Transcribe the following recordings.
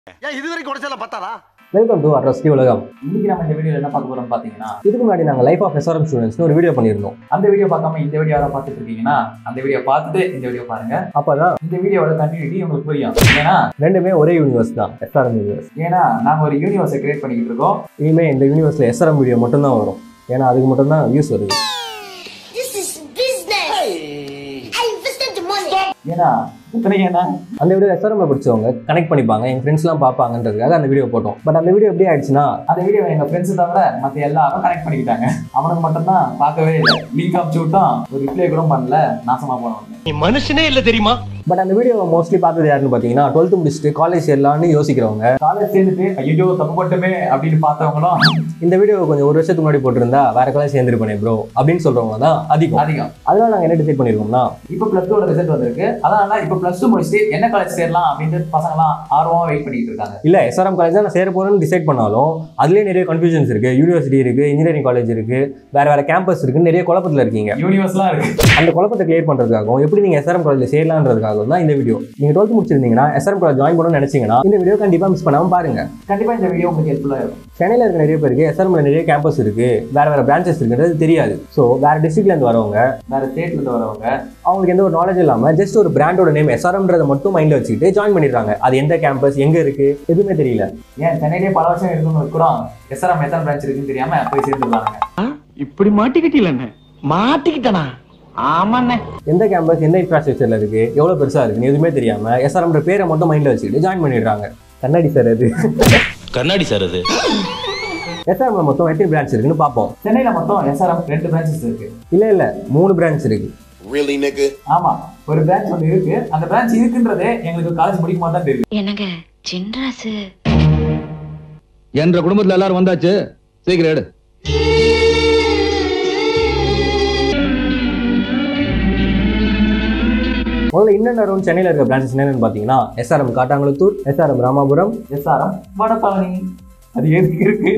ஏன் இது வரைக்கும் உடச்சல பத்தாதா வெல்கம் டு அட்ரஸ்டி உலகம் இன்னைக்கு நம்ம இந்த வீடியோல என்ன பார்க்க போறோம் பாத்தீங்கன்னா இதுக்கு முன்னாடி நாங்கள் லைஃப் ஆஃப் எஸ்ஆர்எம் ஸ்டூடெண்ட்ஸ்னு ஒரு வீடியோ பண்ணியிருந்தோம் அந்த வீடியோ பார்க்காம இந்த வீடியோ யாரும் பார்த்துட்டு இருக்கீங்கன்னா அந்த வீடியோ பார்த்துட்டு இந்த வீடியோ பாருங்க அப்பதான் இந்த வீடியோட கண்டினியூட்டி உங்களுக்கு புரியும் ஏன்னா ரெண்டுமே ஒரே யூனிவர்ஸ் தான் எஸ்ஆர்எம் யூனிவர்ஸ் ஏன்னா நாங்க ஒரு யூனிவர்ஸை கிரியேட் பண்ணிக்கிட்டு இருக்கோம் இனிமே இந்த யூனிவர்ஸ்ல எஸ்ஆர்எம் வீடியோ மட்டும்தான் வரும் ஏன்னா அதுக்கு மட்டும்தான் வியூஸ் வருது This is business. I invested the money. ஏன்னா இத்தனைக்கு என்ன அந்த வீடியோ எஸ்ஆர்எம் படிச்சவங்க கனெக்ட் பண்ணிப்பாங்க எங்க ஃப்ரெண்ட்ஸ்லாம் பார்ப்பாங்கன்றதுக்காக அந்த வீடியோ போட்டோம் பட் அந்த வீடியோ எப்படி ஆயிடுச்சுன்னா அந்த வீடியோ எங்க ஃப்ரெண்ட்ஸ் தவிர மத்த எல்லாரும் கனெக்ட் பண்ணிக்கிட்டாங்க அவனுக்கு மட்டும்தான் பார்க்கவே இல்லை லிங்க் அமுச்சு விட்டோம் ஒரு ரிப்ளை கூட பண்ணல நாசமா போனவங்க நீ மனுஷனே இல்ல தெரியுமா பட் அந்த வீடியோ மோஸ்ட்லி பார்த்தது யாருன்னு பார்த்தீங்கன்னா டுவெல்த் முடிச்சுட்டு காலேஜ் சேரலாம்னு யோசிக்கிறவங்க காலேஜ் சேர்ந்துட்டு ஐயோ தப்பு போட்டுமே அப்படின்னு பார்த்தவங்களும் இந்த வீடியோ கொஞ்சம் ஒரு வருஷத்துக்கு முன்னாடி போட்டிருந்தா வேற காலேஜ் சேர்ந்துருப்பேனே ப்ரோ அப்படின்னு சொல்றவங்க தான் அதிகம் அதிகம் அதனால நாங்கள் என்ன டிசைட் பண்ணியிருக்கோம்னா இப்போ பிளஸ் டூட ரிசல்ட் வந்திருக்கு அதனால இப்போ பிளஸ் டூ முடிச்சுட்டு என்ன காலேஜ் சேரலாம் அப்படின்ட்டு பசங்கலாம் ஆர்வமா வெயிட் பண்ணிட்டு இருக்காங்க இல்ல எஸ்ஆர்எம் காலேஜ் தான் நான் சேர போறேன்னு டிசைட் பண்ணாலும் அதுலயே நிறைய கன்ஃபியூஷன்ஸ் இருக்கு யூனிவர்சிட்டி இருக்கு இன்ஜினியரிங் காலேஜ் இருக்கு வேற வேற கேம்பஸ் இருக்கு நிறைய குழப்பத்துல இருக்கீங்க யூனிவர்ஸ்லாம் இருக்கு அந்த குழப்பத்தை கிளியர் பண்றதுக்காகவும் எப்படி நீங்க எஸ்ஆர்எம் காலேஜ்ல சேரலான்றதுக்காகவும் தான் இந்த வீடியோ நீங்க டுவெல்த் முடிச்சிருந்தீங்கன்னா எஸ்ஆர்எம் காலேஜ் ஜாயின் பண்ணணும்னு நினைச்சீங்கன்னா இந்த வீடியோ கண்டிப்பா மிஸ் பண்ணாம பாருங்க கண்டிப்பா இந்த வீடியோ உங்களுக்கு ஹெல்ப்ஃபுல்லா இருக்கும் சென்னையில இருக்க நிறைய பேருக்கு எஸ்ஆர்எம்ல நிறைய கேம்பஸ் இருக்கு வேற வேற பிரான்ச்சஸ் இருக்குன்றது தெரியாது ஸோ வேற டிஸ்ட்ரிக்ட்ல இருந்து வரவங்க வேற ஸ்டேட்ல இருந்து வரவங்க அவங்களுக்கு எந்த ஒரு நாலேஜ் இல்லாம ஜஸ்ட் ஒரு பிராண்டோட நேம் எஸ்ஆர்எம்ன்றதை மட்டும் மைண்ட்ல வச்சுக்கிட்டு ஜாயின் பண்ணிடுறாங்க அது எந்த கேம்பஸ் எங்க இருக்கு எதுவுமே தெரியல ஏன் சென்னையிலேயே பல வருஷம் இருக்கணும் இருக்கிறோம் எஸ்ஆர்எம் எத்தனை பிரான்ச் இருக்குன்னு தெரியாம போய் சேர்ந்துருக்காங்க இப்படி மாட்டிக்கிட்டீங்களே மாட்டிக்கிட்டனா ஆமாண்ணே எந்த கேம்பஸ் எந்த இன்ஃப்ராஸ்ட்ரக்சர்ல இருக்கு எவ்வளவு பெருசா இருக்குன்னு எதுவுமே தெரியாம எஸ்ஆர்எம்ன்ற பேரை மட்டும் மைண்ட்ல வச்சுக்கிட்டு ஜாயின் பண்ணிடுறாங்க கண்ணாடி சார் அது கண்ணாடி சார் அது எஸ்ஆர்எம்ல மொத்தம் எத்தனை பிரான்ச் இருக்குன்னு பார்ப்போம் சென்னையில மொத்தம் எஸ்ஆர்எம் ரெண்டு பிரான்ச்சஸ் இருக்கு இல்ல இல்ல மூணு பிரான்ச் இருக்கு Really, nigga? ஆமா ஒரு பிரான்ச் ஒன்று இருக்கு அந்த பிரான்ச் இருக்குன்றதே எங்களுக்கு காலேஜ் முடிக்கும் போது தான் தெரியும் என்னங்க சின்ராசு என்ற குடும்பத்துல எல்லாரும் வந்தாச்சு சீக்கிரம் எடு முதல்ல இன்னும் அரௌண்ட் சென்னையில இருக்க பிரான்ச்சஸ் என்னன்னு பாத்தீங்கன்னா SRM Kattankulathur SRM Ramapuram SRM Vadapalani அது எதுக்கு இருக்கு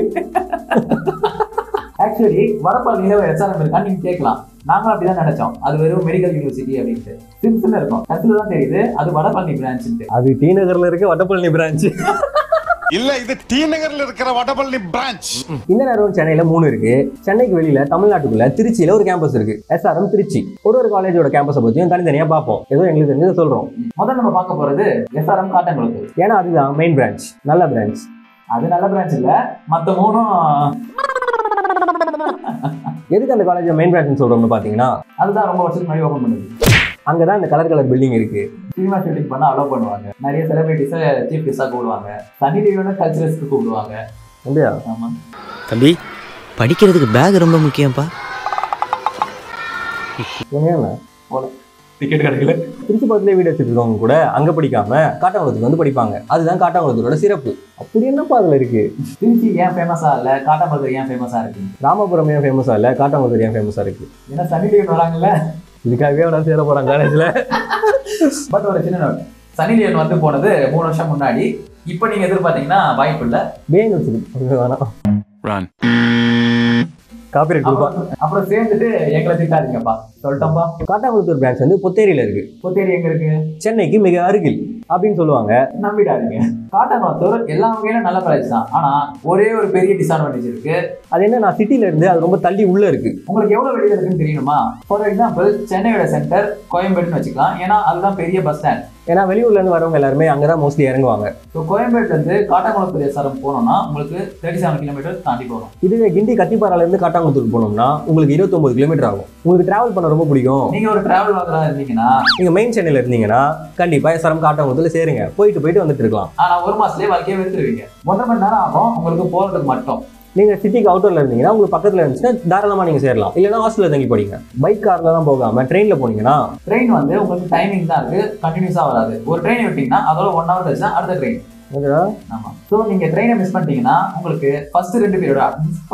ஆக்சுவலி வடபழனியில ஒரு எஸ்ஆர்எம் இருக்கான்னு நீங்க கேட்கலாம் நாங்களும் அப்படிதான் நினைச்சோம் அது வெறும் மெடிக்கல் யூனிவர்சிட்டி அப்படின்ட்டு சிம்ஸ்ல இருக்கும் கடைசியில தான் தெரியுது அது வடபழனி பிரான்ச் அது டி நகர்ல இருக்க வட்டப்பழனி பிரான்ச் இல்ல இது டி நகர்ல இருக்கிற வடபழனி பிரான்ச் இன்னும் அரௌண்ட் சென்னையில மூணு இருக்கு சென்னைக்கு வெளியில தமிழ்நாட்டுக்குள்ள திருச்சியில ஒரு கேம்பஸ் இருக்கு எஸ்ஆர்எம் திருச்சி ஒரு ஒரு காலேஜோட கேம்பஸை பத்தியும் தனித்தனியா பார்ப்போம் ஏதோ எங்களுக்கு தெரிஞ்சதை சொல்றோம் முதல்ல நம்ம பார்க்க போறது எஸ்ஆர்எம் காட்டங்குளத்தூர் ஏன்னா அதுதான் மெயின் பிரான்ச் நல்ல பிரான்ச் அது நல்ல பிரான்ச் இல்ல மத்த மூணும் எதுக்கு அந்த காலேஜ் மெயின் பிரான்ச் சொல்றோம்னு பாத்தீங்கன்னா அதுதான் ரொம்ப வருஷத்துக்கு முன்னாடி ஓபன் பண்ணுது அங்கதான் இந்த கலர் கலர் பில்டிங் இருக்கு சினிமா ஷூட்டிங் பண்ண அலோவ் பண்ணுவாங்க நிறைய செலிபிரிட்டிஸை சீஃப் கெஸ்டாக கூப்பிடுவாங்க சனி டிவியோட கல்ச்சரல்ஸ்க்கு கூப்பிடுவாங்க அப்படியா ஆமா தம்பி படிக்கிறதுக்கு பேக் ரொம்ப முக்கியம்ப்பா உண்மையான டிக்கெட் கிடைக்கல திருச்சி பக்கத்துலேயே வீடு வச்சிருக்கவங்க கூட அங்க படிக்காம காட்டாங்குளத்துக்கு வந்து படிப்பாங்க அதுதான் காட்டாங்குளத்தூரோட சிறப்பு அப்படி என்னப்பா அதுல இருக்கு திருச்சி ஏன் ஃபேமஸா இல்ல காட்டாமலத்தூர் ஏன் ஃபேமஸா இருக்கு ராமபுரம் ஏன் ஃபேமஸா இல்ல காட்டாங்குளத்தூர் ஏன் ஃபேமஸா இருக்கு ஏன்னா சனி டிவி வராங்கல்ல இதுக்காகவே அவனா சேர போறான் காலேஜ்ல பட் ஒரு சின்ன note. சனி லியோன் வந்து போனது மூணு வருஷம் முன்னாடி இப்போ நீங்க எதிர்பார்த்தீங்கன்னா வாய்ப்பு இல்ல பேன் வச்சிருக்கு வேணாம் Run. காப்பிரைட் கொடுப்பா அப்புறம் அப்புறம் சேர்ந்துட்டு எங்களை திட்டாதீங்கப்பா சொல்லிட்டோம்ப்பா காட்டாங்குளத்தூர் பிரான்ச் வந்து புத்தேரியில இருக்கு புத்தேரி எங்க இருக்கு சென்னைக்கு மிக அருகில் அப்படின்னு சொல்லுவாங்க நம்பிடாதீங்க காட்டாங்குளத்தூர் எல்லா வகையிலும் நல்ல காலேஜ் தான் ஆனா ஒரே ஒரு பெரிய டிஸ்அட்வான்டேஜ் இருக்கு அது என்ன நான் சிட்டில இருந்து அது ரொம்ப தள்ளி உள்ள இருக்கு உங்களுக்கு எவ்வளவு வெளியில இருக்குன்னு தெரியணுமா ஃபார் எக்ஸாம்பிள் சென்னையோட சென்டர் கோயம்பேடுன்னு வச்சுக்கலாம் ஏன்னா அதுதான் பெரிய பஸ் ஸ்டாண்ட் ஏன்னா வெளியூர்ல இருந்து வரவங்க எல்லாருமே அங்கதான் மோஸ்ட்லி இறங்குவாங்க ஸோ கோயம்பேடுல இருந்து காட்டாங்குளத்தூர் எஸ்ஆர்எம் போனோம்னா உங்களுக்கு தேர்ட்டி செவன் கிலோமீட்டர் தாண்டி போகணும் இதுவே கிண்டி கத்திப்பாறால இருந்து காட்டாங்குளத்தூர் போனோம்னா உங்களுக்கு 29 கிலோமீட்டர் ஆகும் உங்களுக்கு டிராவல் பண்ண ரொம்ப பிடிக்கும் நீங்க ஒரு டிராவல் வாங்குறதா இருந்தீங்கன்னா நீங்க மெயின் சென்னையில இருந்தீங்கன்னா கண்டிப்பா எஸ்ஆர்எம் காட்டாங்குளத்துல சேருங்க போயிட்டு போயிட்டு வந்துட்டு இருக்கலாம் ஆனா ஒரு மாசத்துலயே வாழ்க்கையை வெறுத்துருவீங்க ஒன்றரை மணி நேரம் ஆகும் உங்களுக்கு போறதுக்கு மட்டும் நீங்க சிட்டிக்கு அவுட்டர்ல இருந்தீங்கன்னா உங்களுக்கு பக்கத்துல இருந்துச்சுன்னா தாராளமா நீங்க சேரலாம் இல்லைன்னா ஹாஸ்டல்ல தங்கி படிங்க பைக் கார்ல தான் போகாம ட்ரெயின்ல போனீங்கன்னா ட்ரெயின் வந்து உங்களுக்கு டைமிங் தான் இருக்கு கண்டினியூஸா வராது ஒரு ட்ரெயின் விட்டீங்கன்னா அதோட ஒன் ஹவர் கழிச்சு தான் அடுத்த ட்ரெயின் ஓகேவா? ஆமா ஸோ நீங்க ட்ரெயினை மிஸ் பண்ணிட்டீங்கன்னா உங்களுக்கு ஃபர்ஸ்ட் ரெண்டு பீரியட் போயிடும்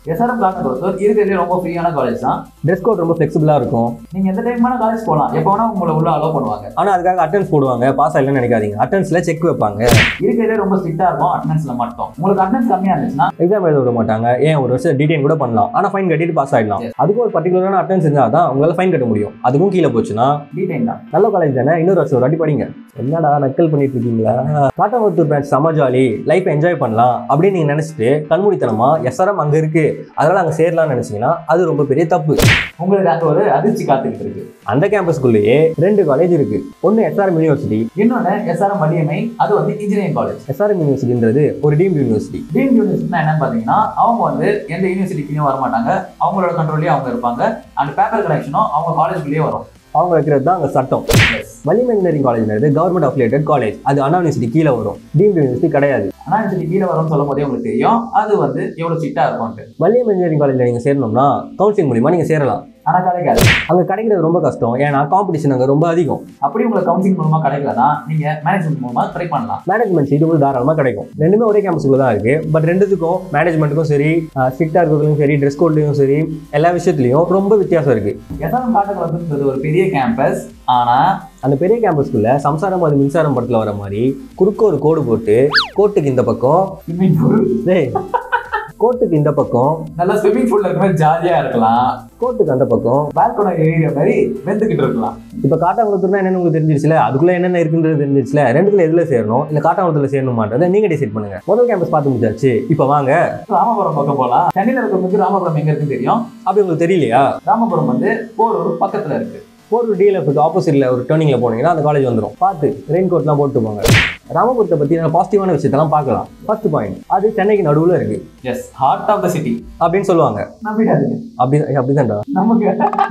எஸ்ஆர்எம் காட்டத்தோர் இருக்கிறதுலே ரொம்ப ஃப்ரீயான காலேஜ் தான் ட்ரெஸ் கோட் ரொம்ப ஃப்ளெக்சிபிளாக இருக்கும் நீங்க எந்த டைம் வேணா காலேஜ் போகலாம் எப்போ வேணா உங்களை உள்ள அலோவ் பண்ணுவாங்க ஆனால் அதுக்காக அட்டன்ஸ் போடுவாங்க பாஸ் ஆகலன்னு நினைக்காதீங்க அட்டன்ஸில் செக் வைப்பாங்க இருக்கிறதே ரொம்ப ஸ்ட்ரிக்டா இருக்கும் அட்டனன்ஸ்ல மட்டும் உங்களுக்கு அட்டனன்ஸ் கம்மியா இருந்துச்சுன்னா எக்ஸாம் எழுத விட மாட்டாங்க ஏன் ஒரு வருஷம் டீடைன் கூட பண்ணலாம் ஆனால் ஃபைன் கட்டிட்டு பாஸ் ஆகிடலாம் Yes. அதுக்கும் ஒரு பர்டிகுலரான அட்டன்ஸ் இருந்தால் தான் உங்களால் ஃபைன் கட்ட முடியும் அதுக்கும் கீழே போச்சுன்னா டீடைன் தான் நல்ல காலேஜ் தானே இன்னொரு வருஷம் ஒரு வாட்டி படிங்க என்னடா நக்கல் பண்ணிட்டு இருக்கீங்களா காட்டாமத்தூர் பிரான்ச் செம ஜாலி லைஃப் என்ஜாய் பண்ணலாம் அப்படின்னு நீங்க நினைச்சிட்டு கண்மூடித்தனமா எஸ்ஆர்எம் அங்க இருக்கு அதனால அங்க சேரலாம்னு நினைச்சீங்கன்னா அது ரொம்ப பெரிய தப்பு உங்களுக்கு அங்க ஒரு அதிர்ச்சி காத்துக்கிட்டு இருக்கு அந்த கேம்பஸ்குள்ளேயே ரெண்டு காலேஜ் இருக்கு ஒன்னு எஸ்ஆர்எம் யூனிவர்சிட்டி இன்னொன்னு எஸ்ஆர்எம் வலியமை அது வந்து இன்ஜினியரிங் காலேஜ் எஸ்ஆர்எம் யூனிவர்சிட்டின்றது ஒரு டீம் யூனிவர்சிட்டி டீம் யூனிவர்சிட்டினா என்னன்னு பாத்தீங்கன்னா அவங்க வந்து எந்த யூனிவர்சிட்டிக்குள்ளேயும் வர மாட்டாங்க அவங்களோட கண்ட்ரோல்லயே அவங்க இருப்பாங்க அண்ட் பேப்பர் கலெக்ஷனும் அவங்க காலேஜ்குள்ளேயே வரும் அவங்க வைக்கிறது தான் அங்க சட்டம் வலிமை இன்ஜினியரிங் காலேஜ்ன்றது கவர்மெண்ட் அஃபிலியேட்டட் காலேஜ் அது அண்ணா யூனிவர்சிட்டி கீழே வரும் டீம் யூனிவர்சிட்டி கிடையாது ஆனா யூனிவர்சிட்டி கீழே வரும்னு சொல்லும் போதே உங்களுக்கு தெரியும் அது வந்து எவ்வளவு ஸ்ட்ரிக்டா இருக்கும்ட்டு வலியம் இன்ஜினியரிங் காலேஜ்ல நீங்க சேரணும்னா கவுன்சிலிங் மூலியமா நீங்க சேரலாம் ஆனா கிடைக்காது அங்க கிடைக்கிறது ரொம்ப கஷ்டம் ஏன்னா காம்படிஷன் அங்க ரொம்ப அதிகம் அப்படி உங்களுக்கு கவுன்சிலிங் மூலமா கிடைக்கலனா நீங்க மேனேஜ்மெண்ட் மூலமா ட்ரை பண்ணலாம் மேனேஜ்மெண்ட் சீட் உங்களுக்கு தாராளமாக கிடைக்கும் ரெண்டுமே ஒரே கேம்பஸ்க்குள்ள தான் இருக்கு பட் ரெண்டுத்துக்கும் மேனேஜ்மெண்ட்டுக்கும் சரி ஸ்ட்ரிக்டாக இருக்கிறதுலையும் சரி ட்ரெஸ் கோட்லையும் சரி எல்லா விஷயத்துலையும் ரொம்ப வித்தியாசம் இருக்கு எஸ்ஆர்எம் காட்டக்குளத்துன்றது ஒரு பெரிய கேம்பஸ் ஆனா அந்த பெரிய கேம்பஸ்க்குள்ள சம்சாரம் அது மின்சாரம் படத்தில் வர மாதிரி குறுக்க ஒரு கோடு போட்டு கோட்டுக்கு இந்த பக்கம் ஸ்விம்மிங் பூல் டேய் கோட்டுக்கு இந்த பக்கம் நல்லா ஸ்விம்மிங் பூல்ல இருக்க மாதிரி ஜாலியா இருக்கலாம் கோட்டுக்கு அந்த பக்கம் பால்கோனை ஏறிய மாதிரி வெந்துக்கிட்டு இருக்கலாம் இப்போ காட்டாங்குளத்தூர்னா என்னன்னு உங்களுக்கு தெரிஞ்சிருச்சுல அதுக்குள்ள என்னென்ன இருக்குன்றது தெரிஞ்சிருச்சுல ரெண்டுத்துல எதுல சேரணும் இல்லை காட்டாங்குளத்தில் சேரணுமான்றதை நீங்க டிசைட் பண்ணுங்க முதல் கேம்பஸ் பார்த்து முடிச்சாச்சு இப்போ வாங்க ராமபுரம் பக்கம் போலாம் சென்னையில இருக்கிறவங்களுக்கு ராமபுரம் எங்க இருக்குன்னு தெரியும் அப்படி உங்களுக்கு தெரியலையா ராமபுரம் வந்து போரூர் பக்கத்துல இருக்கு ஒரு டிஎல்எஃப்க்கு ஆப்போசிட்ல ஒரு டேர்னிங்ல போனீங்கன்னா அந்த காலேஜ் வந்துடும் பார்த்து ரெயின் கோட்லாம் போட்டு போங்க ராமபுரத்தை பத்தி நான் பாசிட்டிவான விஷயத்தெல்லாம் பார்க்கலாம் ஃபர்ஸ்ட் பாயிண்ட் அது சென்னைக்கு நடுவுல இருக்கு as heart of the city அப்படின்னு சொல்லுவாங்க நம்பிடாதீங்க அப்படி அப்படிதான்டா நமக்கு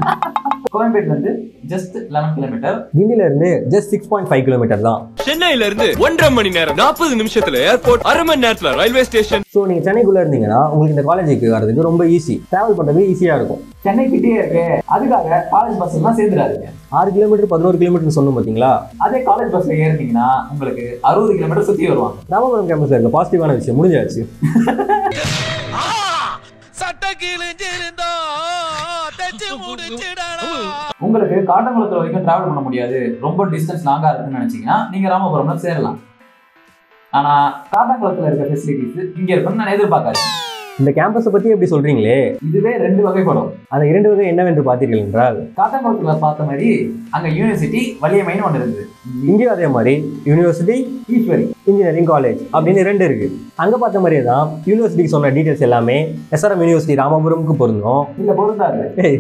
கோயம்பேட்ல இருந்து ஜஸ்ட் லெவன் கிலோமீட்டர் கிண்டில இருந்து just six point five kilometre தான் சென்னையில இருந்து ஒன்றரை மணி நேரம் நாற்பது நிமிஷத்துல ஏர்போர்ட் அரை மணி நேரத்துல ரயில்வே ஸ்டேஷன் ஸோ நீங்க சென்னைக்குள்ள இருந்தீங்கன்னா உங்களுக்கு இந்த காலேஜுக்கு வர்றதுக்கு ரொம்ப ஈஸி டிராவல் பண்றதுக்கு ஈஸியா இருக்கும் சென்னை கிட்டே இருக்கு அதுக்காக காலேஜ் பஸ் எல்லாம் சேர்ந்துடாதீங்க ஆறு கிலோமீட்டர் பதினோரு கிலோமீட்டர் சொன்னோம் பாத்தீங்களா அதே காலேஜ் பஸ்ல ஏறினீங்கன்னா உங்களுக்கு அறுபது கிலோமீட்டர் சுத்தி வருவாங்க ராமபுரம் கேம்பஸ்ல இருக்க பாசிட்டிவான விஷயம் முடிஞ்சாச்சு சட்ட கிழிஞ்சிருந்தா தச்சு முடிச்சிடலாம் உங்களுக்கு காட்டங்குளத்துல வரைக்கும் டிராவல் பண்ண முடியாது ரொம்ப டிஸ்டன்ஸ் லாங்கா இருக்குன்னு நினைச்சீங்கன்னா நீங்க ராமபுரம்ல சேரலாம் ஆனா காட்டாங்குளத்துல இருக்க ஃபெசிலிட்டிஸ் இங்க இருக்குன்னு நான் எதிர்பார்க்காது இந்த கேம்பஸை பத்தி எப்படி சொல்றீங்களே இதுவே ரெண்டு வகைப்படும் அந்த இரண்டு வகை என்னவென்று பார்த்தீர்கள் என்றால் காட்டாங்குளத்துல பார்த்த மாதிரி அங்க யூனிவர்சிட்டி வலியமைன்னு ஒன்று இருந்தது இங்கேயும் அதே மாதிரி யூனிவர்சிட்டி ஈஸ்வரி இன்ஜினியரிங் காலேஜ் அப்படின்னு ரெண்டு இருக்கு அங்க பார்த்த மாதிரியே தான் யூனிவர்சிட்டிக்கு சொன்ன டீடைல்ஸ் எல்லாமே எஸ்ஆர்எம் யூனிவர்சிட்டி ராமபுரம்க்கு பொருந்தும் இல்ல பொருந்தாது ஏய்,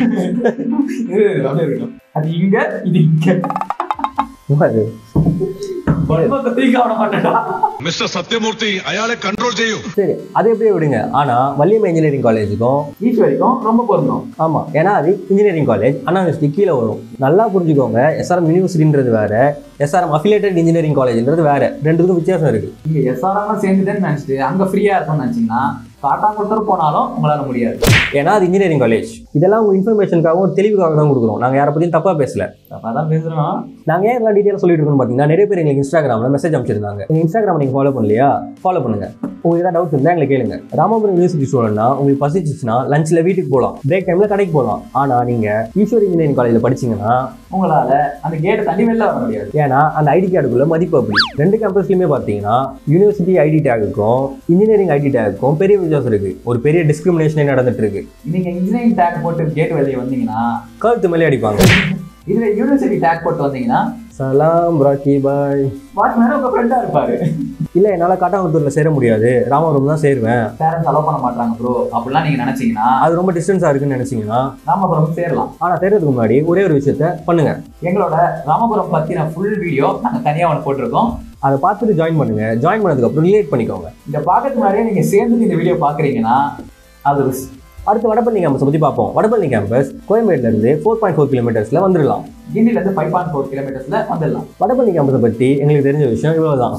இரு, இரு, அப்படியே இருக்கட்டும். அது இங்க இது இங்க அது ரொம்ப தீக்க விட மாட்டேடா മിസ്റ്റർ സത്യമൂർത്തി അയാളെ കൺട്രോൾ ചെയ്യൂ சரி அதை எப்படியே விடுங்க ஆனா வள்ளியம்மை இன்ஜினியரிங் காலேஜுக்கும் ஈஸ்வரிக்கும் ரொம்ப பொருந்தும் ஆமா ஏன்னா அது இன்ஜினியரிங் காலேஜ் அண்ணா யூனிவர்சிட்டி கீழே வரும் நல்லா புரிஞ்சுக்கோங்க எஸ்ஆர்எம் யூனிவர்சிட்டின்றது வேற எஸ்ஆர்எம் அஃபிலியேட்டட் இன்ஜினியரிங் காலேஜ்ன்றது வேற ரெண்டுக்கும் வித்தியாசம் இருக்கு நீங்க எஸ்ஆர்எம் சேர்ந்துட்டேன்னு நினைச்சிட்டு அங்க ஃப்ரீயா இருக்கும்னு நினைச்சீங்கன்னா காட்டாங்குளத்தூர் போனாலும் உங்களால முடியாது ஏன்னா அது இன்ஜினியரிங் காலேஜ் இதெல்லாம் உங்க இன்ஃபர்மேஷனுக்காகவும் ஒரு தெளிவுக்காக தான் கொடுக்குறோம் நாங்க யாரை பத்தியும் தப்பா பேசல அதான் பேசுறோம் நாங்க ஏன் இதெல்லாம் டீட்டெயில் சொல்லிட்டு இருக்கோம்னு பார்த்தீங்கன்னா நிறைய பேர் எங்களுக்கு இன்ஸ்டாகிராமில் மெசேஜ் அமைச்சிருந்தாங்க நீங்க இன்ஸ்டாகிராம் நீங்க ஃபாலோ பண்ணலையா ஃபாலோ பண்ணுங்க உங்களுக்கு ஏதாவது டவுட் இருந்தால் எங்களை கேளுங்க ராமபுரம் யூனிவர்சிட்டி ஸ்டூடெண்ட்னா உங்களுக்கு பசிச்சிச்சுன்னா லஞ்சில் வீட்டுக்கு போகலாம் பிரேக் டைம்ல கடைக்கு போகலாம் ஆனா நீங்க ஈஸ்வரி இன்ஜினியரிங் காலேஜில் படிச்சீங்கன்னா உங்களால அந்த கேட்டை தள்ளி வெளில வர முடியாது ஏன்னா அந்த ஐடி கார்டுக்குள்ள மதிப்பு அப்படி ரெண்டு கேம்பஸ்லையுமே பார்த்தீங்கன்னா யூனிவர்சிட்டி ஐடி டேக்குக்கும் இன்ஜினியரிங் ஐடி டேக்குக்கும் பெரிய வித்தியாசம் இருக்கு ஒரு பெரிய டிஸ்கிரிமினேஷனே நடந்துட்டு இருக்கு நீங்க இன்ஜினியரிங் டேக் போட்டு கேட் வெளியே வந்தீங்கன்னா கழுத்து மேலே அடிப்பாங்க இதுல யூனிவர்சிட்டி டேக் போட்டு வந்தீங்கன்னா சலாம் ராக்கி பாய் வாட்ச்மேன் உங்க ஃப்ரெண்டா இருப்பாரு இல்லை என்னால் காட்டாங்குளத்தூரில் சேர முடியாது ராமபுரம் தான் சேருவேன் பேரண்ட்ஸ் அலோவ் பண்ண மாட்டாங்க ப்ரோ அப்படிலாம் நீங்க நினைச்சீங்கன்னா அது ரொம்ப டிஸ்டன்ஸாக இருக்குன்னு நினச்சிங்கன்னா ராமபுரம் சேரலாம் ஆனால் சேர்றதுக்கு முன்னாடி ஒரே ஒரு விஷயத்த பண்ணுங்க எங்களோட ராமபுரம் பத்தின ஃபுல் வீடியோ நாங்க தனியா ஒன்று போட்டிருக்கோம் அதை பார்த்துட்டு ஜாயின் பண்ணுங்க ஜாயின் பண்ணதுக்கப்புறம் ரிலேட் பண்ணிக்கோங்க இந்த பார்க்கறதுக்கு முன்னாடியே நீங்க சேர்ந்து இந்த வீடியோ பாக்குறீங்கன்னா அது ஒரு அடுத்து வடபழனி கேம்பஸை பற்றி பார்ப்போம் வடபழனி கேம்பஸ் கோயம்பேடுல இருந்து ஃபோர் பாயிண்ட் ஃபோர் கிலோமீட்டர்ஸில் வந்துடலாம் கிண்டில இருந்து ஃபைவ் பாயிண்ட் ஃபோர் கிலோமீட்டர்ஸ்ல வந்துடலாம் வடபழனி கேம்பஸை பற்றி எங்களுக்கு தெரிஞ்ச விஷயம் இவ்வளவுதான்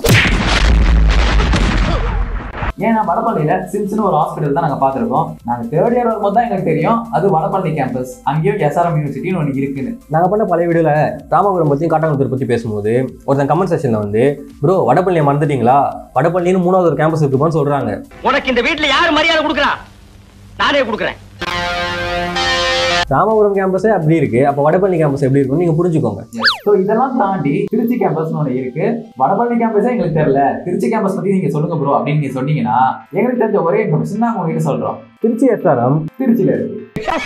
ஏன்னா வடபழனியில சிம்ஸ்னு ஒரு ஹாஸ்பிட்டல் தான் நாங்க பார்த்திருக்கோம் நாங்க தேர்ட் இயர் வரும்போது தான் எங்களுக்கு தெரியும் அது வடபழனி கேம்பஸ் அங்கேயும் எஸ்ஆர்எம் யூனிவர்சிட்டின்னு ஒன்று இருக்குன்னு நாங்கள் பண்ண பழைய வீடியோவில் ராமபுரம் பற்றியும் காட்டாங்குளத்தூர் பற்றி பேசும்போது ஒருத்தன் கமெண்ட் செக்ஷனில் வந்து ப்ரோ வடபழனியை மறந்துட்டீங்களா வடபழனின்னு மூணாவது ஒரு கேம்பஸ் இருக்குப்பான்னு சொல்கிறாங்க உனக்கு இந்த வீட்டுல யாரு மரியாதை கொடுக்குறா நானே கொடுக்குறேன் ராமபுரம் கேம்பஸே அப்படி இருக்கு அப்போ வடபழனி கேம்பஸ் எப்படி இருக்கும்னு நீங்க புரிஞ்சுக்கோங்க ஸோ இதெல்லாம் தாண்டி திருச்சி கேம்பஸ்னு ஒன்று இருக்கு வடபழனி கேம்பஸே எங்களுக்கு தெரியல திருச்சி கேம்பஸ் பத்தி நீங்க சொல்லுங்க ப்ரோ அப்படின்னு நீங்க சொன்னீங்கன்னா எங்களுக்கு தெரிஞ்ச ஒரே இன்ஃபர்மேஷன் நாங்க உங்ககிட்ட சொல்றோம் திருச்சி எஸ்ஆர்எம் திருச்சியில இருக்கு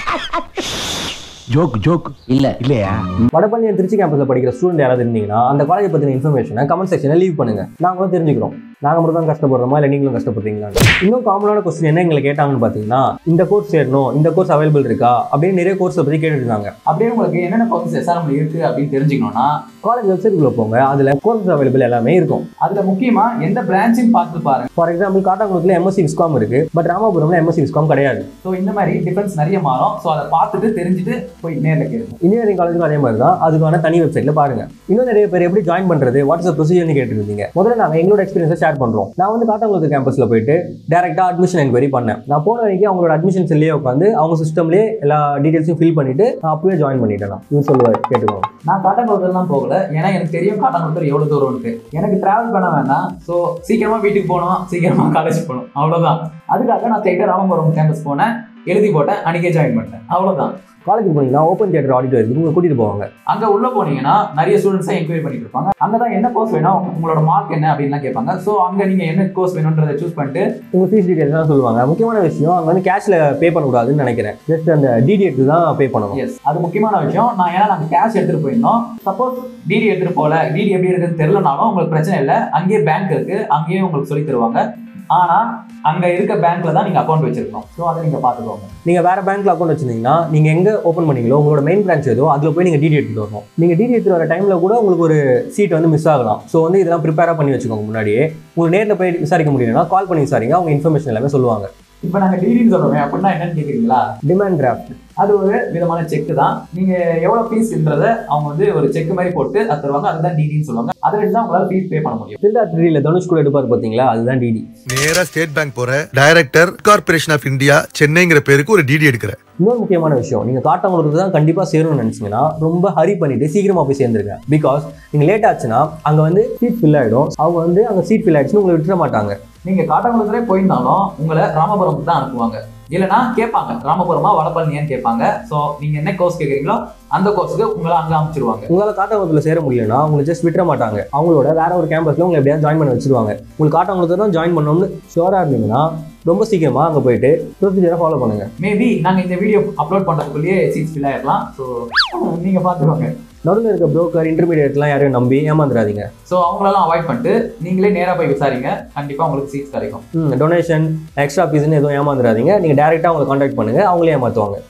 ஜோக் ஜோக் இல்ல இல்லையா வடபழனி திருச்சி கேம்பஸ்ல படிக்கிற ஸ்டூடெண்ட் யாராவது இருந்தீங்கன்னா அந்த காலேஜ் பத்தின இன்ஃபர்மேஷனை கமெண்ட் செக்ஷனில் லீவ் பண்ணுங்க நாங்களும் தெரிஞ்சுக்கிறோம் நாங்கள் மட்டும் தான் கஷ்டப்படுறோமா இல்லை நீங்களும் கஷ்டப்படுறீங்களா இன்னும் காமனான கொஸ்டின் என்ன எங்களை கேட்டாங்கன்னு பார்த்தீங்கன்னா இந்த கோர்ஸ் சேரணும் இந்த கோர்ஸ் அவைலபிள் இருக்கா அப்படின்னு நிறைய கோர்ஸை பற்றி கேட்டுட்டு இருந்தாங்க அப்படியே உங்களுக்கு என்னென்ன கோர்சஸ் எஸ்ஆர்எம்ல இருக்கு அப்படின்னு தெரிஞ்சுக்கணும்னா காலேஜ் வெப்சைட்டுக்குள்ள போங்க அதில் கோர்ஸ் அவைலபிள் எல்லாமே இருக்கும் அதுல முக்கியமா எந்த பிரான்ச்சுன்னு பார்த்து பாருங்க ஃபார் எக்ஸாம்பிள் காட்டாங்குளத்தில் எம்எஸ்சி விஸ்காம் இருக்கு பட் ராமபுரம்ல எம்எஸ்சி விஸ்காம் கிடையாது ஸோ இந்த மாதிரி டிஃபரன்ஸ் நிறைய மாறும் ஸோ அதை பார்த்துட்டு தெரிஞ்சுட்டு போய் நேர்ல கேளுங்க இன்ஜினியரிங் காலேஜுக்கும் அதே மாதிரி தான் அதுக்கான தனி வெப்சைட்ல பாருங்க இன்னும் நிறைய பேர் எப்படி ஜாயின் பண்றது வாட்ஸ்அப் ப்ரொசீஜர்னு கேட்டுருந்தீங்க முதல்ல நாங்கள் எங்களோட எக்ஸ்பீரியன்ஸை ஷேர் பண்றோம் நான் வந்து காட்டாங்குளத்து கேம்பஸ்ல போயிட்டு டேரக்டா அட்மிஷன் என்கொயரி பண்ணேன் நான் போன வரைக்கும் அவங்களோட அட்மிஷன் செல்லே உட்காந்து அவங்க சிஸ்டம்லேயே எல்லா டீடைல்ஸும் ஃபில் பண்ணிட்டு நான் அப்பவே ஜாயின் பண்ணிட்டேன் நான் இவன் சொல்லுவார் கேட்டுக்கோங்க நான் காட்டாங்குளத்துலாம் போகல ஏன்னா எனக்கு தெரியும் காட்டாங்குளத்தூர் எவ்வளவு தூரம் இருக்கு எனக்கு டிராவல் பண்ண வேண்டாம் ஸோ சீக்கிரமா வீட்டுக்கு போகணும் சீக்கிரமா காலேஜ் போகணும் அவ்வளவுதான் அதுக்காக நான் ஸ்ட்ரைட்டா ராமபுரம் கேம்பஸ் போனேன் எழுதி போட்டேன் அன்னைக்கே ஜாயின் பண்ணிட்டேன் அவ்வளவுதான் காலேஜ் போனீங்கன்னா ஓப்பன் தியேட்டர் ஆடிட்டோரியத்துக்கு உங்களை கூட்டிட்டு போவாங்க அங்க உள்ள போனீங்கன்னா நிறைய ஸ்டூடெண்ட்ஸை என்கொயரி பண்ணிட்டு இருப்பாங்க அங்கதான் என்ன கோர்ஸ் வேணும் உங்களோட மார்க் என்ன அப்படின்லாம் கேட்பாங்க ஸோ அங்க நீங்க என்ன கோர்ஸ் வேணும்ன்றதை சூஸ் பண்ணிட்டு உங்க ஃபீஸ் டீடைல்ஸ் தான் சொல்லுவாங்க முக்கியமான விஷயம் அங்கே வந்து கேஷ்ல பே பண்ணக்கூடாதுன்னு நினைக்கிறேன் ஜஸ்ட் அந்த டிடிஎட்டு தான் பே பண்ணணும் எஸ் அது முக்கியமான விஷயம் நான் ஏன்னா நாங்கள் கேஷ் எடுத்துட்டு போயிருந்தோம் சப்போஸ் டிடி எடுத்துட்டு போகல டிடி எப்படி இருக்குன்னு தெரியலனாலும் உங்களுக்கு பிரச்சனை இல்லை அங்கேயே பேங்க் இருக்கு அங்கேயே உங்களுக்கு சொல்லி தருவாங்க ஆனா அங்க இருக்க பேங்க்ல தான் நீங்க அக்கௌண்ட் வச்சிருக்கணும் ஸோ அதை நீங்க பாத்துக்கோங்க நீங்க வேற பேங்க்ல அக்கௌண்ட் வச்சிருந்தீங்கன்னா நீங்க எங்க ஓப்பன் பண்ணீங்களோ உங்களோட மெயின் பிரான்ச் ஏதோ அதுல போய் நீங்க டிடி எடுத்துட்டு வரணும் நீங்க டிடி எடுத்துட்டு வர டைம்ல கூட உங்களுக்கு ஒரு சீட் வந்து மிஸ் ஆகலாம் ஸோ வந்து இதெல்லாம் ப்ரிப்பேரா பண்ணி வச்சுக்கோங்க முன்னாடியே உங்களுக்கு நேர்ல போய் விசாரிக்க முடியலன்னா கால் பண்ணி விசாரிங்க அவங்க இன்ஃபர்மேஷன் எல்லாமே சொல்லுவாங்க இப்போ நாங்க டிடின்னு சொல்றோமே அப்படின்னா என்னன்னு கேக்குறீங்களா டிமாண்ட் டிராஃப்ட் அது ஒரு விதமான செக் தான் நீங்க எவ்வளவு ஃபீஸ்ன்றத அவங்க வந்து ஒரு செக் மாதிரி போட்டு அது தருவாங்க அதுதான் டிடின்னு சொல்லுவாங்க அதை வச்சு தான் உங்களால ஃபீஸ் பே பண்ண முடியும் திருடா த்ரீல தனுஷ் கூட எடுப்பாரு பாத்தீங்களா அதுதான் டிடி நேரா ஸ்டேட் பேங்க் போற டைரக்டர் கார்பரேஷன் ஆஃப் இந்தியா சென்னைங்கிற பேருக்கு ஒரு டிடி எடுக்கிற இன்னொரு முக்கியமான விஷயம் நீங்க காட்டாங்குளத்துக்கு தான் கண்டிப்பா சேரணும்னு நினைச்சீங்கன்னா ரொம்ப ஹரி பண்ணிட்டு சீக்கிரமா போய் சேர்ந்துருங்க பிகாஸ் நீங்க லேட் ஆச்சுன்னா அங்க வந்து சீட் ஃபில் ஆயிடும் அவங்க வந்து அங்க சீட் ஃபில் ஆயிடுச்சுன்னு உங்களை விட்டுற மாட்டாங்க நீங்க காட்டாங்குளத்துலேயே போயிருந்தாலும் உங்களை ராமபுரம் தான் அனுப்புவாங்க இல்லைன்னா கேட்பாங்க ராமபுரமா வடபழனியான்னு கேட்பாங்க ஸோ நீங்க என்ன கோர்ஸ் கேட்குறீங்களோ அந்த கோர்ஸுக்கு உங்களை அங்க அமைச்சிருவாங்க உங்களால் காட்டாங்குளத்தில் சேர முடியலன்னா உங்களை ஜஸ்ட் விட்டுற மாட்டாங்க அவங்களோட வேற ஒரு கேம்பஸ்ல உங்களை எப்படியாவது ஜாயின் பண்ண வச்சிருவாங்க உங்களுக்கு காட்டாங்குளத்தில் தான் ஜாயின் பண்ணணும்னு ஷுவராக இருந்தீங்கன்னா ரொம்ப சீக்கிரமா அங்கே போயிட்டு ப்ரொசீஜரை ஃபாலோ பண்ணுங்க மேபி நாங்க இந்த வீடியோ அப்லோட் பண்றதுக்குள்ளேயே சீட்ஸ் ஃபில் ஆயிடலாம் ஸோ நீங்க பார்த்துக்கோங்க நடுவில் இருக்க புரோக்கர் இன்டர்மீடியட்லாம் யாரையும் நம்பி ஏமாந்துடாதீங்க ஸோ அவங்களெல்லாம் அவாய்ட் பண்ணிட்டு நீங்களே நேரா போய் விசாரிங்க கண்டிப்பா உங்களுக்கு சீட்ஸ் கிடைக்கும் ம் டொனேஷன் எக்ஸ்ட்ரா ஃபீஸ்னு எதுவும் ஏமாந்துடாதீங்க நீங்கள் டேரெக்டாக அவங்களை காண்டாக்ட் பண்ணுங்க அவங்களே ஏமாற்றுவாங்க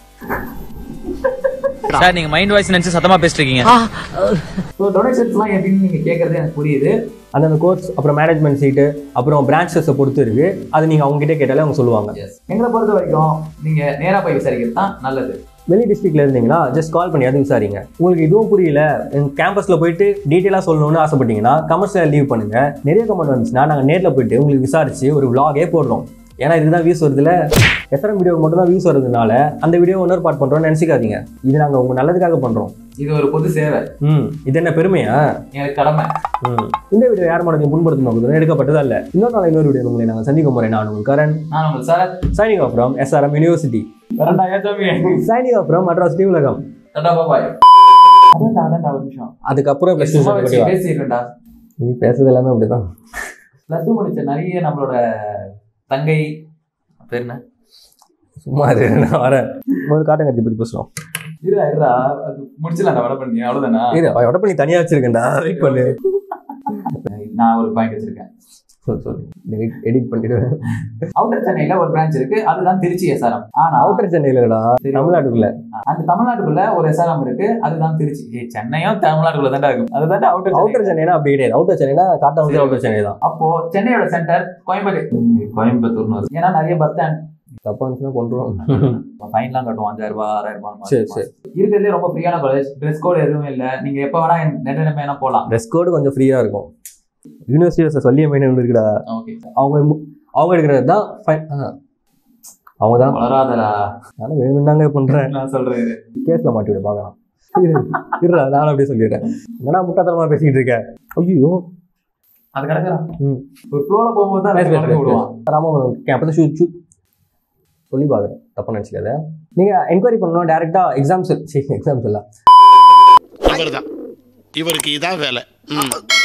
சார் நீங்க மைண்ட் வாய்ஸ் நினைச்சு சத்தமா பேசிட்டு இருக்கீங்க ஸோ டொனேஷன்ஸ்லாம் எப்படின்னு நீங்க கேட்கறது எனக்கு புரியுது அந்தந்த கோர்ஸ் அப்புறம் மேனேஜ்மெண்ட் சீட்டு அப்புறம் பிரான்ச்சஸை பொறுத்து இருக்கு அது நீங்கள் அவங்ககிட்ட கேட்டாலே அவங்க சொல்லுவாங்க எஸ் எங்களை பொறுத்த வரைக்கும் நீங்க நேரா போய் விசாரிக்கிறது தான் நல்லது வெளி டிஸ்ட்ரிக்ட்ல இருந்தீங்கன்னா ஜஸ்ட் கால் பண்ணியாவது விசாரிங்க உங்களுக்கு இதுவும் புரியல கேம்பஸ்ல போயிட்டு டீட்டெயிலாக சொல்லணும்னு ஆசைப்பட்டீங்கன்னா கமர்ஷியல் லீவ் பண்ணுங்க நிறைய கமெண்ட் வந்துச்சுன்னா நாங்கள் நேரில் போயிட்டு உங்களுக்கு விசாரிச்சு ஒரு vlog-ஏ போடுறோம் ஏன்னா இதுதான் வியூஸ் வருதுல எஸ்ஆர்எம் வீடியோக்கு மட்டும் தான் வியூஸ் வருதுனால அந்த வீடியோ இன்னொரு பார்ட் பண்ணுறோம்னு நினச்சிக்காதீங்க இது நாங்கள் உங்கள் நல்லதுக்காக பண்ணுறோம் இது ஒரு பொது சேவை ம் இது என்ன பெருமையா எனக்கு கடமை ம் இந்த வீடியோ யார் மனதையும் புண்படுத்தும் நோக்கத்துடன் எடுக்கப்பட்டதா இல்லை இன்னொரு நாள் இன்னொரு வீடியோ உங்களை நாங்கள் சந்திக்க போகிறேன் நான் உங்கள் கரண் நான் உங்கள் sir signing off from SRM university வரண்டா ஏச்சாமி சைனிங் ஆஃப் ஃப்ரம் அட்ராசிட்டி உலகம் டாடா பாபாய் அதான்டா அதான்டா ஒரு நிமிஷம் அதுக்கப்புறம் ப்ளஸ் டூ சும்மா வச்சு பேசிடுறேன்டா நீ பேசுறது எல்லாமே அப்படிதான் ப்ளஸ் டூ முடிச்ச நிறைய நம்மளோட தங்கை பேர் என்ன சும்மா அது நான் வரேன் முதல்ல காட்டங்கட்சி பற்றி பேசுகிறோம் இருடா இருடா அது முடிச்சிடலாம்டா வட பண்ணி அவ்வளோதானா இரு அவட பண்ணி தனியாக வச்சிருக்கேன்டா வெயிட் பண்ணு நான் ஒரு பாயிண்ட் வச்சிருக்கேன் சொல்லு சொல்லு எடிட் பண்ணிடுவேன் அவுட்டர் சென்னையில ஒரு பிரான்ச் இருக்கு அதுதான் திருச்சி எஸ்ஆர்எம் ஆனா அவுட்டர் சென்னையிலடா தமிழ்நாட்டுக்குள்ள அந்த தமிழ்நாட்டுக்குள்ள ஒரு எஸ்ஆர்எம் இருக்கு அதுதான் திருச்சி ஏய், சென்னையும் தமிழ்நாட்டுக்குள்ள தான்டா இருக்கும் அதுதான் அவுட்டர் அவுட்டர் சென்னைனா அப்படி கிடையாது அவுட்டர் சென்னைனா காட்டாங்குடி அவுட்டர் சென்னை தான் அப்போ சென்னையோட சென்டர் கோயம்புத்தூர் கோயம்புத்தூர்னு வருது ஏன்னா நிறைய பஸ் ஸ்டாண்ட் தப்பா இருந்துச்சுன்னா கொண்டுருவோம் ஃபைன்லாம் கட்டுவோம் அஞ்சாயிரம் ரூபாய் ஆறாயிரம் ரூபாய் சரி சரி இருக்கிறதுலே ரொம்ப ஃப்ரீயான காலேஜ் ட்ரெஸ் கோட் எதுவுமே இல்லை நீங்க எப்போ வேணா நெட்ட நெட்ட வேணா போகலாம் ட்ரெஸ் கோடு கொஞ்சம் ஃப்ரீயாக இருக்கும் யூனிவர்சிட்டி சொல்லிய மைண்ட் இருக்குடா ஓகே அவங்க மு- அவங்க எடுக்கிறது தான் ஃபைன் அவங்க தான் வளராதடா நானும் வேணும்னாங்க பண்ணுறேன் நான் சொல்றேன் இரு. கேஸில் மாட்டி விட பார்க்கலாம் இருடா நானும் அப்படியே சொல்லிடுறேன் என்னடா முட்டாத்தனமா பேசிக்கிட்டு இருக்கேன் ஐயோ அது கிடக்குறான் ம். ஒரு ஃப்ளோல போகும்போது தான் பேசு, பேசு, கிடக்க பேசு, விடுவான் ராமபுரம் கேம்பஸ் ஷூ ஷூ சொல்லி பார்க்குறேன் தப்பாக நினச்சிக்காத நீங்கள் என்கொயரி பண்ணணும் டேரெக்டாக எக்ஸாம்ஸ் சரி எக்ஸாம்ஸ் இல்லை இவர்தான் இவருக்கு இதான் வேலை ம்